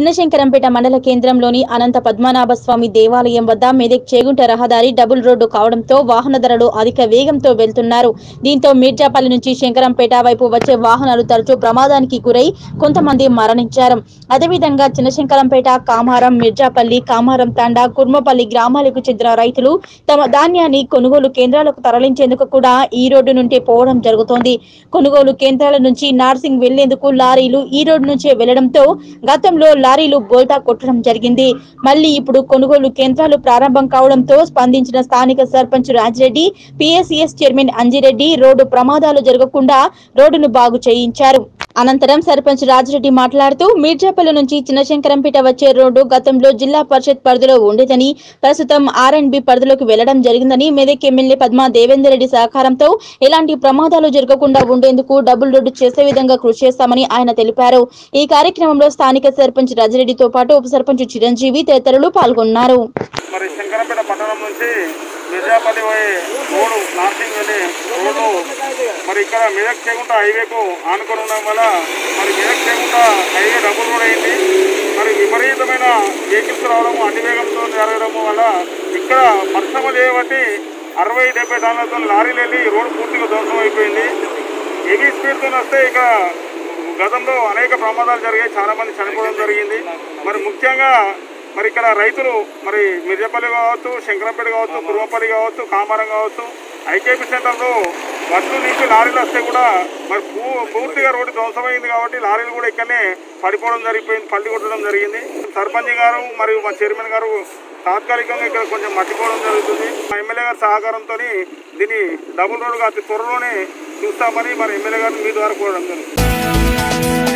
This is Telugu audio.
చిన్నశంకరంపేట మండల కేంద్రంలోని అనంత పద్మనాభ స్వామి దేవాలయం వద్ద మెదక్ చేగుంట రహదారి డబుల్ రోడ్డు కావడంతో వాహనదారులు అధిక వేగంతో వెళ్తున్నారు దీంతో మీర్జాపల్లి నుంచి శంకరంపేట వైపు వచ్చే వాహనాలు తరచూ ప్రమాదానికి గురై కొంతమంది మరణించారు అదేవిధంగా చిన్నశంకరంపేట కామారం మిర్జాపల్లి కామారం తాండా కుర్మపల్లి గ్రామాలకు చెందిన రైతులు తమ ధాన్యాన్ని కొనుగోలు కేంద్రాలకు తరలించేందుకు కూడా ఈ రోడ్డు నుండి పోవడం జరుగుతోంది కొనుగోలు కేంద్రాల నుంచి నార్సింగ్ వెళ్లేందుకు లారీలు ఈ రోడ్డు నుంచే వెళ్లడంతో గతంలో లారీలు బోల్తా కొట్టడం జరిగింది మళ్ళీ ఇప్పుడు కొనుగోలు కేంద్రాలు ప్రారంభం కావడంతో స్పందించిన స్థానిక sarpanch Rajireddy PSCS chairman Anjireddy road ప్రమాదాలు జరగకుండా రోడ్డును బాగు చేయించారు అనంతరం సర్పంచ్ రాజిరెడ్డి మాట్లాడుతూ మీర్జాపల్లి నుంచి చిన్నశంకరంపేట వచ్చే రోడ్డు గతంలో జిల్లా పరిషత్ పరిధిలో ఉండేదని ప్రస్తుతం ఆర్ అండ్ బి పరిధిలోకి వెళ్లడం జరిగిందని మెదక్ ఎమ్మెల్యే పద్మా దేవేందర్ రెడ్డి సహకారంతో ఎలాంటి ప్రమాదాలు జరగకుండా ఉండేందుకు డబుల్ రోడ్డు చేసే విధంగా కృషి చేస్తామని ఆయన తెలిపారు ఈ కార్యక్రమంలో స్థానిక సర్పంచ్ రాజిరెడ్డితో పాటు ఉప సర్పంచ్ చిరంజీవి తదితరులు పాల్గొన్నారు మరి శంకరంపేట పట్టణం నుంచి మిర్జాపల్లి పోయే రోడ్డు నార్సింగ్ వెళ్ళే రోడ్డు మరి ఇక్కడ మెదక్ చేగుంట హైవేకు ఆనుకొని ఉండడం వల్ల మరి Medak Chegunta highway double road అయింది మరి విపరీతమైన వెహికల్స్ రావడము అతి వేగంతో జరగడము వల్ల ఇక్కడ పరిశ్రమ చేయబట్టి అరవై డెబ్బై టన్నులతో లారీలు వెళ్ళి రోడ్డు పూర్తిగా ధ్వంసం అయిపోయింది హెవీ స్పీడ్తో వస్తే ఇక గతంలో అనేక ప్రమాదాలు జరిగాయి చాలా మంది చనిపోవడం జరిగింది మరి ముఖ్యంగా మరి ఇక్కడ రైతులు మరి మిర్జపల్లి కావచ్చు శంకరంపేట కావచ్చు కురువపల్లి కావచ్చు కామారం కావచ్చు ఐకేపీ సెంటర్లో వడ్లు నుంచి లారీలు వస్తే కూడా మరి పూ పూర్తిగా రోడ్డు ధ్వంసమైంది కాబట్టి లారీలు కూడా ఇక్కడనే పడిపోవడం జరిగిపోయింది పల్లి కొట్టడం జరిగింది సర్పంచ్ గారు మరియు మా చైర్మన్ గారు తాత్కాలికంగా ఇక్కడ కొంచెం మట్టిపోవడం జరుగుతుంది మా ఎమ్మెల్యే గారి సహకారంతో దీన్ని డబుల్ రోడ్డుగా అతి త్వరలోనే చూస్తామని మరి ఎమ్మెల్యే గారిని మీ ద్వారా కోరడం జరుగుతుంది